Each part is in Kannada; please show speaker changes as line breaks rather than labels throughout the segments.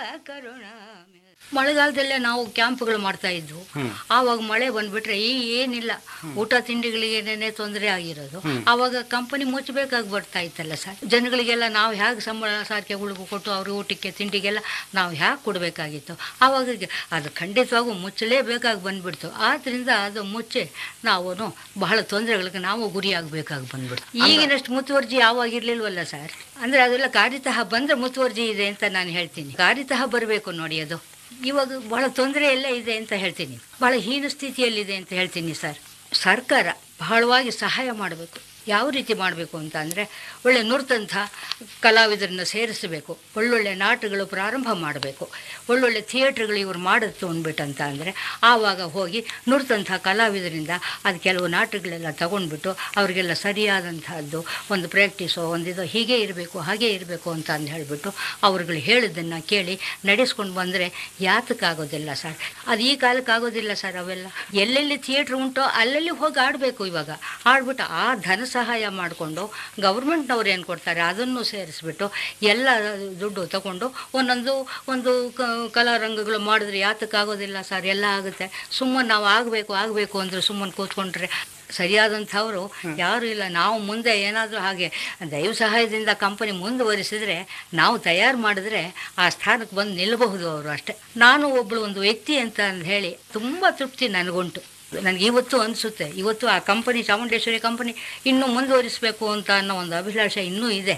ಮಳೆಗಾಲದಲ್ಲೇ ನಾವು ಕ್ಯಾಂಪ್ಗಳು ಮಾಡ್ತಾ ಇದ್ವು ಆವಾಗ ಮಳೆ ಬಂದ್ಬಿಟ್ರೆ ಈ ಏನಿಲ್ಲ ಊಟ ತಿಂಡಿಗಳಿಗೇನೆ ತೊಂದರೆ ಆಗಿರೋದು ಆವಾಗ ಕಂಪನಿ ಮುಚ್ಚಬೇಕಾಗಿ ಬರ್ತಾ ಇತ್ತಲ್ಲ ಸರ್ ಜನಗಳಿಗೆಲ್ಲ ನಾವು ಹೇಗೆ ಸಂಬಳ ಸಾರಿಗೆಗಳಿಗೂ ಕೊಟ್ಟು ಅವ್ರ ಊಟಕ್ಕೆ ತಿಂಡಿಗೆಲ್ಲ ನಾವು ಹೇಗೆ ಕೊಡಬೇಕಾಗಿತ್ತು ಆವಾಗ ಅದು ಖಂಡಿತವಾಗೂ ಮುಚ್ಚಲೇಬೇಕಾಗಿ ಬಂದ್ಬಿಡ್ತು ಆದ್ರಿಂದ ಅದು ಮುಚ್ಚಿ ನಾವು ಬಹಳ ತೊಂದರೆಗಳಿಗೆ ನಾವು ಗುರಿಯಾಗಬೇಕಾಗಿ ಬಂದ್ಬಿಡ್ತು ಈಗಿನಷ್ಟು ಮುತುವರ್ಜಿ ಯಾವಾಗ ಇರ್ಲಿಲ್ವಲ್ಲ ಸರ್ ಅಂದ್ರೆ ಅದೆಲ್ಲ ಕಾರ್ಯತಃ ಬಂದ್ರೆ ಮುತುವರ್ಜಿ ಇದೆ ಅಂತ ನಾನು ಹೇಳ್ತೀನಿ ಕಾರ್ಯತಃ ಬರಬೇಕು ನೋಡಿ ಅದು ಇವಾಗ ಬಹಳ ತೊಂದರೆ ಎಲ್ಲ ಇದೆ ಅಂತ ಹೇಳ್ತೀನಿ ಬಹಳ ಹೀನ ಸ್ಥಿತಿಯಲ್ಲಿದೆ ಅಂತ ಹೇಳ್ತೀನಿ ಸರ್ ಸರ್ಕಾರ ಬಹಳವಾಗಿ ಸಹಾಯ ಮಾಡಬೇಕು ಯಾವ ರೀತಿ ಮಾಡಬೇಕು ಅಂತ ಅಂದರೆ ಒಳ್ಳೆ ನುರಿತಂಥ ಕಲಾವಿದರನ್ನು ಸೇರಿಸಬೇಕು ಒಳ್ಳೊಳ್ಳೆ ನಾಟಗಳು ಪ್ರಾರಂಭ ಮಾಡಬೇಕು ಒಳ್ಳೊಳ್ಳೆ ಥಿಯೇಟ್ರ್ಗಳು ಇವರು ಮಾಡುತ್ತೆ ಅಂದ್ಬಿಟ್ಟಂತ ಅಂದರೆ ಆವಾಗ ಹೋಗಿ ನುರಿತಂಥ ಕಲಾವಿದರಿಂದ ಅದು ಕೆಲವು ನಾಟಕಗಳೆಲ್ಲ ತಗೊಂಡ್ಬಿಟ್ಟು ಅವರಿಗೆಲ್ಲ ಸರಿಯಾದಂತಹದ್ದು ಒಂದು ಪ್ರಾಕ್ಟೀಸು ಒಂದಿದು ಹೀಗೆ ಇರಬೇಕು ಹಾಗೆ ಇರಬೇಕು ಅಂತ ಅಂದು ಹೇಳಿಬಿಟ್ಟು ಅವ್ರುಗಳು ಹೇಳಿದ್ದನ್ನು ಕೇಳಿ ನಡೆಸ್ಕೊಂಡು ಬಂದರೆ ಯಾತಕ್ಕಾಗೋದಿಲ್ಲ ಸರ್ ಅದು ಈ ಕಾಲಕ್ಕೆ ಆಗೋದಿಲ್ಲ ಸರ್ ಅವೆಲ್ಲ ಎಲ್ಲೆಲ್ಲಿ ಥಿಯೇಟ್ರ್ ಉಂಟೋ ಅಲ್ಲಲ್ಲಿ ಹೋಗಿ ಆಡಬೇಕು ಇವಾಗ ಆಡ್ಬಿಟ್ಟು ಆ ಧನ ಸಹಾಯ ಮಾಡಿಕೊಂಡು ಗೌರ್ಮೆಂಟ್ನವ್ರು ಏನು ಕೊಡ್ತಾರೆ ಅದನ್ನು ಸೇರಿಸ್ಬಿಟ್ಟು ಎಲ್ಲ ದುಡ್ಡು ತಗೊಂಡು ಒಂದೊಂದು ಒಂದು ಕ ಕಲಾರಂಗಗಳು ಮಾಡಿದ್ರೆ ಯಾತಕ್ಕಾಗೋದಿಲ್ಲ ಸರ್ ಎಲ್ಲ ಆಗುತ್ತೆ ಸುಮ್ಮನೆ ನಾವು ಆಗಬೇಕು ಆಗಬೇಕು ಅಂದರೆ ಸುಮ್ಮನೆ ಕೂತ್ಕೊಂಡ್ರೆ ಸರಿಯಾದಂಥವರು ಯಾರು ಇಲ್ಲ ನಾವು ಮುಂದೆ ಏನಾದರೂ ಹಾಗೆ ದೈವ ಸಹಾಯದಿಂದ ಕಂಪನಿ ಮುಂದುವರಿಸಿದ್ರೆ ನಾವು ತಯಾರು ಮಾಡಿದ್ರೆ ಆ ಸ್ಥಾನಕ್ಕೆ ಬಂದು ನಿಲ್ಲಬಹುದು ಅವರು ಅಷ್ಟೇ ನಾನು ಒಬ್ಬಳು ಒಂದು ವ್ಯಕ್ತಿ ಅಂತ ಅಂದ್ ಹೇಳಿ ತುಂಬ ತೃಪ್ತಿ ನನಗುಂಟು ನನಗೆ ಇವತ್ತು ಅನಿಸುತ್ತೆ ಇವತ್ತು ಆ ಕಂಪನಿ ಚಾಮುಂಡೇಶ್ವರಿ ಕಂಪನಿ ಇನ್ನೂ ಮುಂದುವರಿಸಬೇಕು ಅಂತ ಅನ್ನೋ ಒಂದು ಅಭಿಲಾಷೆ ಇನ್ನೂ ಇದೆ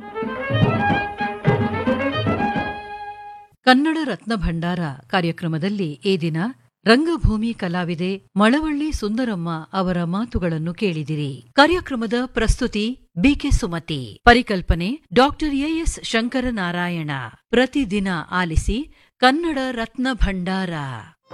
ಕನ್ನಡ ರತ್ನ ಭಂಡಾರ ಕಾರ್ಯಕ್ರಮದಲ್ಲಿ ಈ ದಿನ ರಂಗಭೂಮಿ ಕಲಾವಿದೆ ಮಳವಳ್ಳಿ ಸುಂದರಮ್ಮ ಅವರ ಮಾತುಗಳನ್ನು ಕೇಳಿದಿರಿ ಕಾರ್ಯಕ್ರಮದ ಪ್ರಸ್ತುತಿ ಬಿಕೆ ಸುಮತಿ ಪರಿಕಲ್ಪನೆ ಡಾಕ್ಟರ್ ಎಎಸ್ ಶಂಕರನಾರಾಯಣ ಪ್ರತಿದಿನ ಆಲಿಸಿ ಕನ್ನಡ ರತ್ನ ಭಂಡಾರ